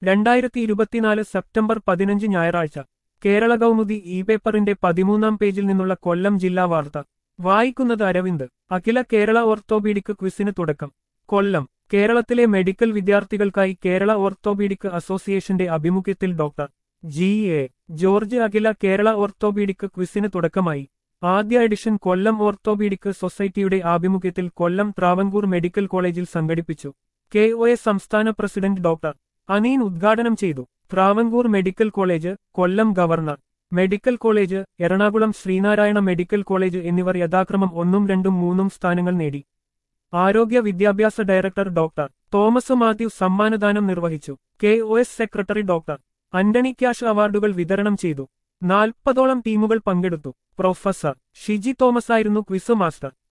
രണ്ടായിരത്തി ഇരുപത്തിനാല് സെപ്റ്റംബർ പതിനഞ്ച് ഞായറാഴ്ച കേരള കൗമുദി ഇ പേപ്പറിന്റെ പതിമൂന്നാം പേജിൽ നിന്നുള്ള കൊല്ലം ജില്ലാ വാർത്ത വായിക്കുന്നത് അരവിന്ദ് അഖില കേരള ഓർത്തോപീഡിക് ക്വിസിന് തുടക്കം കൊല്ലം കേരളത്തിലെ മെഡിക്കൽ വിദ്യാർത്ഥികൾക്കായി കേരള ഓർത്തോപീഡിക് അസോസിയേഷന്റെ ആഭിമുഖ്യത്തിൽ ഡോക്ടർ ജി എ ജോർജ് അഖില കേരള ഓർത്തോപീഡിക് ക്വിസിന് തുടക്കമായി ആദ്യ എഡിഷൻ കൊല്ലം ഓർത്തോപീഡിക് സൊസൈറ്റിയുടെ ആഭിമുഖ്യത്തിൽ കൊല്ലം ട്രാവൻകൂർ മെഡിക്കൽ കോളേജിൽ സംഘടിപ്പിച്ചു കെ ഒ എസ് സംസ്ഥാന പ്രസിഡന്റ് ഡോക്ടർ അനീൻ ഉദ്ഘാടനം ചെയ്തു Travancore medical college Kollam government medical college Ernakulam Sreenarayana medical college എന്നിവർ യഥാക്രമം ഒന്നും രണ്ടും മൂന്നും സ്ഥാനങ്ങൾ നേടി ആരോഗ്യ വിദ്യാഭ്യാസ ഡയറക്ടർ ഡോക്ടർ തോമസ് മാത്യു സമ്മാനദാനം നിർവഹിച്ചു K O S secretary doctor Antony cash അവാർഡുകൾ വിതരണം ചെയ്തു നാൽപ്പതോളം ടീമുകൾ പങ്കെടുത്തു പ്രൊഫസർ ഷിജി തോമസ് ആയിരുന്നു ക്വിസ് മാസ്റ്റർ